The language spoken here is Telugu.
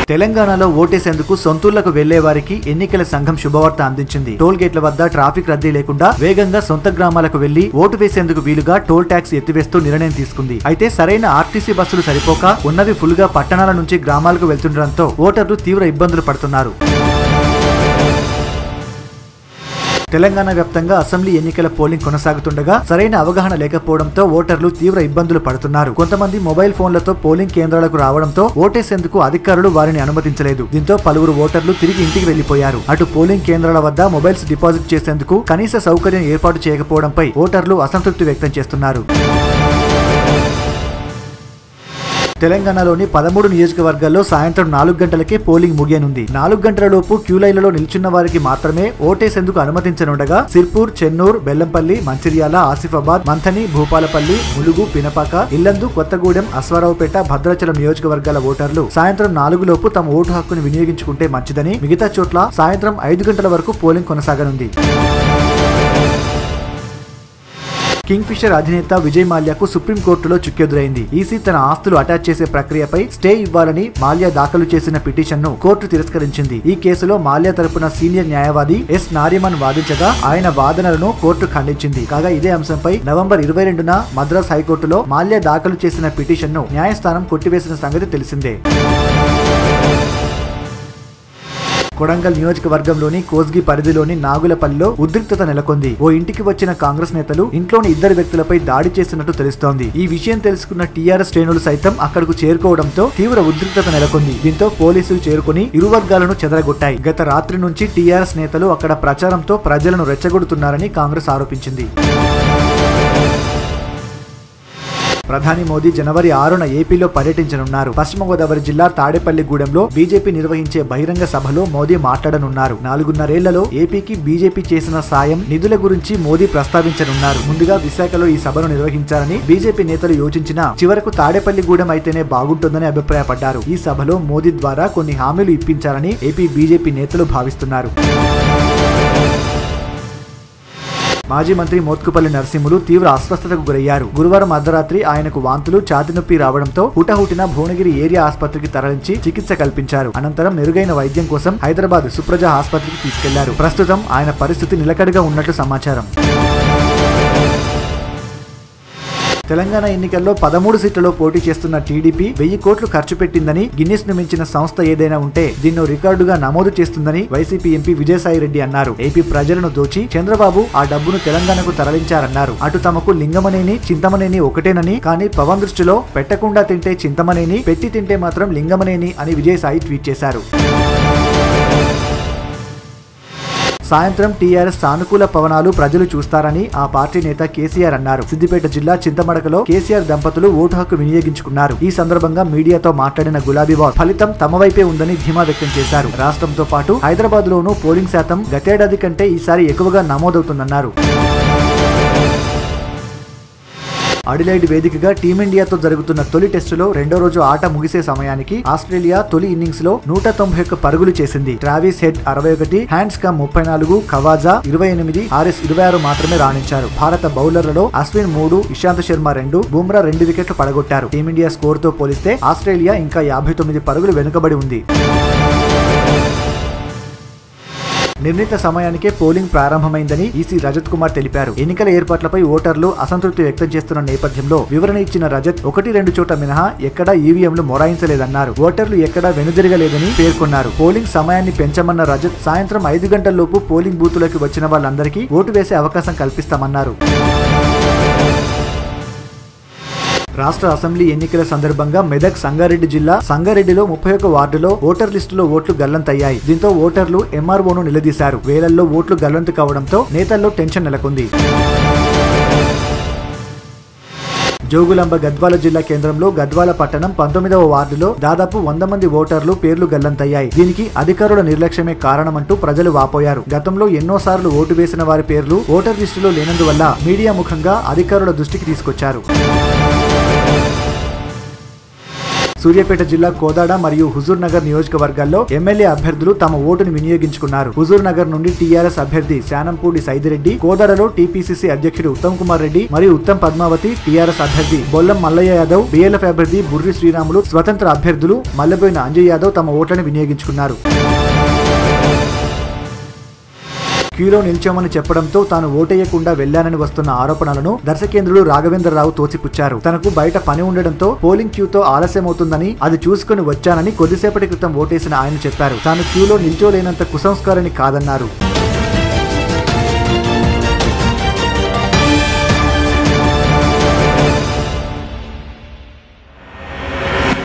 తెలంగాణలో ఓటేసేందుకు సొంతూళ్లకు వెళ్లే వారికి ఎన్నికల సంఘం శుభవార్త అందించింది టోల్ గేట్ల వద్ద ట్రాఫిక్ రద్దీ లేకుండా వేగంగా సొంత గ్రామాలకు వెళ్లి ఓటు వేసేందుకు వీలుగా టోల్ ట్యాక్స్ ఎత్తివేస్తూ నిర్ణయం తీసుకుంది అయితే సరైన ఆర్టీసీ బస్సులు సరిపోక ఉన్నవి ఫుల్ గా పట్టణాల నుంచి గ్రామాలకు వెళ్తుండటంతో ఓటర్లు తీవ్ర ఇబ్బందులు పడుతున్నారు తెలంగాణ వ్యాప్తంగా అసెంబ్లీ ఎన్నికల పోలింగ్ కొనసాగుతుండగా సరైన అవగాహన లేకపోవడంతో ఓటర్లు తీవ్ర ఇబ్బందులు పడుతున్నారు కొంతమంది మొబైల్ ఫోన్లతో పోలింగ్ కేంద్రాలకు రావడంతో ఓటేసేందుకు అధికారులు వారిని అనుమతించలేదు దీంతో పలువురు ఓటర్లు తిరిగి ఇంటికి వెళ్లిపోయారు అటు పోలింగ్ కేంద్రాల వద్ద మొబైల్స్ డిపాజిట్ చేసేందుకు కనీస సౌకర్యం ఏర్పాటు చేయకపోవడంపై ఓటర్లు అసంతృప్తి వ్యక్తం చేస్తున్నారు తెలంగాణలోని పదమూడు నియోజకవర్గాల్లో సాయంత్రం నాలుగు గంటలకే పోలింగ్ ముగియనుంది నాలుగు గంటల లోపు క్యూ లైన్లలో నిల్చున్న వారికి మాత్రమే ఓటేసేందుకు అనుమతించనుండగా సిర్పూర్ చెన్నూర్ బెల్లంపల్లి మంచిర్యాల ఆసిఫాబాద్ మంథని భూపాలపల్లి ములుగు పినపాక ఇల్లందు కొత్తగూడెం అశ్వారావుపేట భద్రాచలం నియోజకవర్గాల ఓటర్లు సాయంత్రం నాలుగు లోపు తమ ఓటు హక్కును వినియోగించుకుంటే మంచిదని మిగతా చోట్ల సాయంత్రం ఐదు గంటల వరకు పోలింగ్ కొనసాగనుంది కింగ్ ఫిషర్ అధినేత విజయ్ మాల్యాకు సుప్రీంకోర్టులో చుక్కెదురైంది ఈసీ తన ఆస్తులు అటాచ్ చేసే ప్రక్రియపై స్టే ఇవ్వాలని మాల్యా దాఖలు చేసిన పిటిషన్ ను కోర్టు తిరస్కరించింది ఈ కేసులో మాల్యా తరపున సీనియర్ న్యాయవాది ఎస్ నారిమన్ వాదించగా ఆయన వాదనలను కోర్టు ఖండించింది కాగా ఇదే అంశంపై నవంబర్ ఇరవై రెండున మద్రాస్ హైకోర్టులో మాల్యా దాఖలు చేసిన పిటిషన్ ను న్యాయస్థానం కొట్టివేసిన సంగతి తెలిసిందే కొడంగల్ నియోజకవర్గంలోని కోస్గి పరిధిలోని నాగులపల్లిలో ఉద్రిక్తత నెలకొంది ఓ ఇంటికి వచ్చిన కాంగ్రెస్ నేతలు ఇంట్లోని ఇద్దరు వ్యక్తులపై దాడి చేసినట్టు తెలుస్తోంది ఈ విషయం తెలుసుకున్న టీఆర్ఎస్ శ్రేణులు సైతం అక్కడకు చేరుకోవడంతో తీవ్ర ఉద్రిక్తత నెలకొంది దీంతో పోలీసులు చేరుకుని ఇరు వర్గాలను చెదరగొట్టాయి గత రాత్రి నుంచి టీఆర్ఎస్ నేతలు అక్కడ ప్రచారంతో ప్రజలను రెచ్చగొడుతున్నారని కాంగ్రెస్ ఆరోపించింది ప్రధాని మోదీ జనవరి ఆరున ఏపీలో పర్యటించనున్నారు పశ్చిమ గోదావరి జిల్లా తాడేపల్లిగూడెంలో బీజేపీ నిర్వహించే బహిరంగ సభలో మోదీ మాట్లాడనున్నారు నాలుగున్నరేళ్లలో ఏపీకి బీజేపీ చేసిన సాయం నిధుల గురించి మోదీ ప్రస్తావించనున్నారు ముందుగా విశాఖలో ఈ సభను నిర్వహించాలని బీజేపీ నేతలు యోచించినా చివరకు తాడేపల్లిగూడెం అయితేనే బాగుంటుందని అభిప్రాయపడ్డారు ఈ సభలో మోదీ ద్వారా కొన్ని హామీలు ఇప్పించాలని ఏపీ బీజేపీ నేతలు భావిస్తున్నారు మాజీ మంత్రి మోత్కుపల్లి నరసింహులు తీవ్ర అస్వస్థతకు గురయ్యారు గురువారం అర్ధరాత్రి ఆయనకు వాంతులు ఛాతి నొప్పి రావడంతో హుటహుటిన భువనగిరి ఏరియా ఆసుపత్రికి తరలించి చికిత్స కల్పించారు అనంతరం మెరుగైన వైద్యం కోసం హైదరాబాద్ సుప్రజ ఆసుపత్రికి తీసుకెళ్లారు ప్రస్తుతం ఆయన పరిస్థితి నిలకడగా ఉన్నట్లు సమాచారం తెలంగాణ ఎన్నికల్లో పదమూడు సీట్లలో పోటీ చేస్తున్న టీడీపీ వెయ్యి కోట్లు ఖర్చు పెట్టిందని గిన్నిస్ ను మించిన సంస్థ ఏదైనా ఉంటే దీన్నో రికార్డుగా నమోదు చేస్తుందని వైసీపీ ఎంపీ విజయసాయి రెడ్డి అన్నారు ఏపీ ప్రజలను దోచి చంద్రబాబు ఆ డబ్బును తెలంగాణకు తరలించారన్నారు అటు తమకు లింగమనేని చింతమనేని ఒకటేనని కానీ పవన్ దృష్టిలో పెట్టకుండా తింటే చింతమనేని పెట్టి తింటే మాత్రం లింగమనేని అని విజయసాయి ట్వీట్ చేశారు సాయంత్రం టీఆర్ఎస్ సానుకూల పవనాలు ప్రజలు చూస్తారని ఆ పార్టీ నేత కేసీఆర్ అన్నారు సిద్దిపేట జిల్లా చింతమడకలో కేసీఆర్ దంపతులు ఓటు హక్కు వినియోగించుకున్నారు ఈ సందర్భంగా మీడియాతో మాట్లాడిన గులాబీ బాస్ ఫలితం తమ వైపే ఉందని ధీమా వ్యక్తం చేశారు రాష్ట్రంతో పాటు హైదరాబాద్ లోనూ పోలింగ్ శాతం గతేడాది కంటే ఈసారి ఎక్కువగా నమోదవుతుందన్నారు అడిలైడ్ వేదికగా టీమిండియాతో జరుగుతున్న తొలి టెస్టులో రెండో రోజు ఆట ముగిసే సమయానికి ఆస్ట్రేలియా తొలి ఇన్నింగ్స్ లో నూట తొంభై ఒక్క పరుగులు చేసింది ట్రావిస్ హెడ్ అరవై ఒకటి హ్యాండ్స్ కమ్ ముప్పై నాలుగు కవాజా ఇరవై ఎనిమిది ఆర్ఎస్ ఇరవై ఆరు మాత్రమే రాణించారు భారత బౌలర్లలో అశ్విన్ మూడు ఇషాంత్ శర్మ రెండు బుమ్రా రెండు వికెట్లు పడగొట్టారు టీమిండియా స్కోర్ తో పోలిస్తే ఆస్ట్రేలియా ఇంకా యాభై తొమ్మిది పరుగులు వెనుకబడి ఉంది నిర్ణీత సమయానికే పోలింగ్ ప్రారంభమైందని ఈసీ రజత్ కుమార్ తెలిపారు ఎన్నికల ఏర్పాట్లపై ఓటర్లు అసంతృప్తి వ్యక్తం చేస్తున్న నేపథ్యంలో వివరణ ఇచ్చిన రజత్ ఒకటి రెండు చోట మినహా ఎక్కడా ఈవీఎంలు మొరాయించలేదన్నారు ఓటర్లు ఎక్కడా వెనుదిరగలేదని పేర్కొన్నారు పోలింగ్ సమయాన్ని పెంచమన్న రజత్ సాయంత్రం ఐదు గంటల్లోపు పోలింగ్ బూతులకు వచ్చిన వాళ్ళందరికీ ఓటు వేసే అవకాశం కల్పిస్తామన్నారు రాష్ట్ర అసెంబ్లీ ఎన్నికల సందర్భంగా మెదక్ సంగారెడ్డి జిల్లా సంగారెడ్డిలో ముప్పై ఒక్క వార్డులో ఓటర్ లిస్టులో ఓట్లు గల్లంతయ్యాయి దీంతో ఓటర్లు ఎంఆర్ఓను నిలదీశారు వేలల్లో ఓట్లు గల్లంతు కావడంతో నేతల్లో టెన్షన్ నెలకొంది జోగులాంబ గద్వాల జిల్లా కేంద్రంలో గద్వాల పట్టణం పంతొమ్మిదవ వార్డులో దాదాపు వంద మంది ఓటర్లు పేర్లు గల్లంతయ్యాయి దీనికి అధికారుల నిర్లక్ష్యమే కారణమంటూ ప్రజలు వాపోయారు గతంలో ఎన్నోసార్లు ఓటు వేసిన వారి పేర్లు ఓటర్ లిస్టులో లేనందువల్ల మీడియా ముఖంగా అధికారుల దృష్టికి తీసుకొచ్చారు సూర్యాపేట జిల్లా కోదాడ మరియు హుజూర్ నగర్ నియోజకవర్గాల్లో ఎమ్మెల్యే అభ్యర్థులు తమ ఓటును వినియోగించుకున్నారు హుజూర్ నగర్ నుండి టీఆర్ఎస్ అభ్యర్థి శానంపూడి సైదిరెడ్డి కోదాడలో టీపీసీసీ అధ్యక్షుడు ఉత్తమ్ కుమార్ రెడ్డి మరియు ఉత్తమ్ పద్మావతి టీఆర్ఎస్ అభ్యర్థి బొల్లం మల్లయ్య యాదవ్ బిఎల్ఎఫ్ అభ్యర్థి బుర్రి శ్రీరాములు స్వతంత్ర అభ్యర్థులు మల్లబోయిన అంజయ్ యాదవ్ తమ ఓట్లను వినియోగించుకున్నారు క్యూలో నిల్చోమని చెప్పడంతో తాను ఓటేయకుండా వెళ్లానని వస్తున్న ఆరోపణలను దర్శకేంద్రుడు రాఘవేంద్రరావు తోసిపుచ్చారు తనకు బయట పని ఉండడంతో పోలింగ్ క్యూతో ఆలస్యమవుతుందని అది చూసుకుని వచ్చానని కొద్దిసేపటి క్రితం ఓటేసిన ఆయన చెప్పారు తాను క్యూలో నిల్చోలేనంత కుసంస్కారని కాదన్నారు